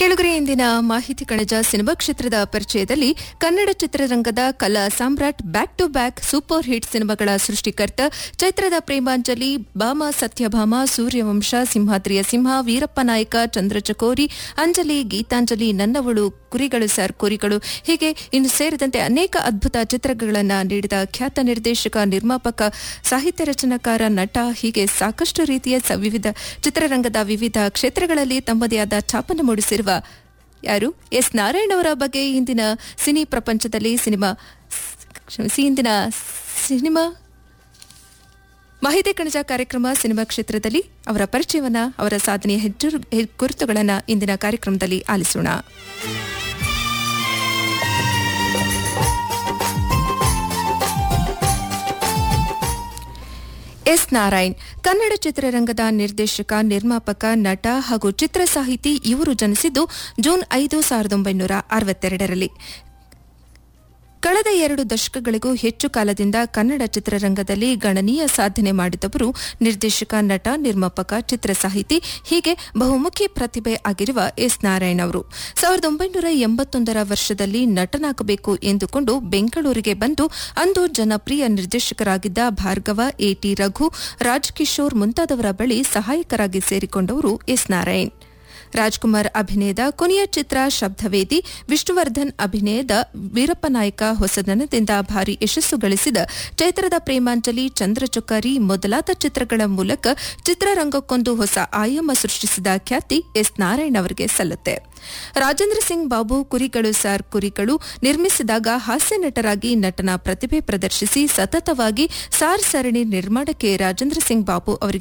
ಕೆಳಗರೆ ಇಂದಿನ ಮಾಹಿತಿ ಕಣಜ ಸಿನಿಮಾ ಕ್ಷೇತ್ರದ ಪರಿಚಯದಲ್ಲಿ ಕನ್ನಡ ಚಿತ್ರರಂಗದ Kala Samrat back to back super hit ಸಿನಿಮಾಗಳ ಸೃಷ್ಟಿಕರ್ತ ಚೈತ್ರದ ಪ್ರೇಮಾಂಜಲಿ ಭಾಮ ಸತ್ಯಭಾಮ ಸೂರ್ಯವಂಶ ಸಿಂಹಾದ್ರಿಯ ಸಿಂಹ ವೀರಪ್ಪ ನಾಯಕ ಚಂದ್ರಚಕೋರಿ ಅಂಜಲಿ ಗೀತಾಂಜಲಿ ನನ್ನವಳು ಕುರಿಗಳು ಸರ್ ಕುರಿಗಳು ಹೀಗೆ ಇನ್ನು ಸೇರಿದಂತೆ ಅನೇಕ ಅದ್ಭುತ ಚಿತ್ರಗಳನ್ನು ನೀಡಿದ ಖ್ಯಾತ ನಿರ್ದೇಶಕ ನಿರ್ಮಾಪಕ ಸಾಹಿತ್ಯ ರಚನಾಕಾರ ನಟ ಹೀಗೆ ಸಾಕಷ್ಟು ರೀತಿಯ ಸ- ವಿವಿಧ ಚಿತ್ರರಂಗದ ವಿವಿಧ ಕ್ಷೇತ್ರಗಳಲ್ಲಿ ತಮ್ಮದೇ ಆದ ಛಾಪನ್ನು ಮೂಡಿಸಿರುವ ಯಾರು ಎಸ್ ನಾರಾಯಣ್ ಅವರ ಬಗ್ಗೆ ಇಂದಿನ ಸಿನಿ ಪ್ರಪಂಚದಲ್ಲಿ ಸಿನಿಮಾ ಕ್ಷಮಿಸಿ ಇಂದಿನ ಸಿನಿಮಾ ಮಾಹಿತಿ ಕಣಜ ಕಾರ್ಯಕ್ರಮ ಸಿನಿಮಾ ಕ್ಷೇತ್ರದಲ್ಲಿ ಅವರ ಪರಿಚಯವನ್ನ ಅವರ ಸಾಧನೆಯ ಹೆಚ್ಚು ಹೆ- ಗುರುತುಗಳನ್ನ ಇಂದಿನ ಕಾರ್ಯಕ್ರಮದಲ್ಲಿ ಆಲಿಸೋಣ ಎಸ್ ನಾರಾಯಣ್ ಕನ್ನಡ ಚಿತ್ರರಂಗದ ನಿರ್ದೇಶಕ ನಿರ್ಮಾಪಕ ನಟ ಹಾಗೂ ಚಿತ್ರ ಸಾಹಿತಿ ಇವರು ಜನಿಸಿದ್ದು ಜೂನ್ ಐದು ಸಾವಿರದ ಒಂಬೈನೂರ ಅರವತ್ತೆರಡರಲ್ಲಿ ಕಳೆದ ಎರಡು ದಶಕಗಳಿಗೂ ಹೆಚ್ಚು ಕಾಲದಿಂದ ಕನ್ನಡ ಚಿತ್ರರಂಗದಲ್ಲಿ ಗಣನೀಯ ಸಾಧನೆ ಮಾಡಿದವರು ನಿರ್ದೇಶಕ ನಟ ನಿರ್ಮಾಪಕ ಚಿತ್ರ ಸಾಹಿತಿ ಹೀಗೆ ಬಹುಮುಖಿ ಪ್ರತಿಭೆ ಆಗಿರುವ ಎಸ್ ನಾರಾಯಣ್ ಅವರು ಸಾವಿರದ ಒಂಬೈನೂರ ಎಂಬತ್ತೊಂದರ ವರ್ಷದಲ್ಲಿ ನಟನಾಗಬೇಕು ಎಂದುಕೊಂಡು ಬೆಂಗಳೂರಿಗೆ ಬಂದು ಅಂದು ಜನಪ್ರಿಯ ನಿರ್ದೇಶಕರಾಗಿದ್ದ ಭಾರ್ಗವ ಎಟಿ ರಘು ರಾಜ್ ಕಿಶೋರ್ ಮುಂತಾದವರ ಬಳಿ ಸಹಾಯಕರಾಗಿ ಸೇರಿಕೊಂಡವರು ಎಸ್ ನಾರಾಯಣ್ ರಾಜ್ಕುಮಾರ್ ಅಭಿನಯದ ಕೊನೆಯ ಚಿತ್ರ ಶಬ್ದವೇದಿ ವಿಷ್ಣುವರ್ಧನ್ ಅಭಿನಯದ ವೀರಪ್ಪ ನಾಯಕ ಹೊಸದನದಿಂದ ಭಾರಿ ಯಶಸ್ಸು ಗಳಿಸಿದ ಚೈತ್ರದ ಪ್ರೇಮಾಂಜಲಿ ಚಂದ್ರಚುಕ್ಕಾರಿ ಮೊದಲಾದ ಚಿತ್ರಗಳ ಮೂಲಕ ಚಿತ್ರರಂಗಕ್ಕೊಂದು ಹೊಸ ಆಯಾಮ ಸೃಷ್ಟಿಸಿದ ಖ್ಯಾತಿ ಎಸ್ ನಾರಾಯಣ್ ಅವರಿಗೆ ಸಲ್ಲುತ್ತೆ ರಾಜೇಂದ್ರ ಸಿಂಗ್ ಬಾಬು ಕುರಿಗಳು ಸಾರ್ ಕುರಿಗಳು ನಿರ್ಮಿಸಿದಾಗ ಹಾಸ್ಯ ನಟರಾಗಿ ನಟನ ಪ್ರತಿಭೆ ಪ್ರದರ್ಶಿಸಿ ಸತತವಾಗಿ ಸಾರ್ ಸರಣಿ ನಿರ್ಮಾಣಕ್ಕೆ ರಾಜೇಂದ್ರ ಸಿಂಗ್ ಬಾಬು ಅವರಿಗೆ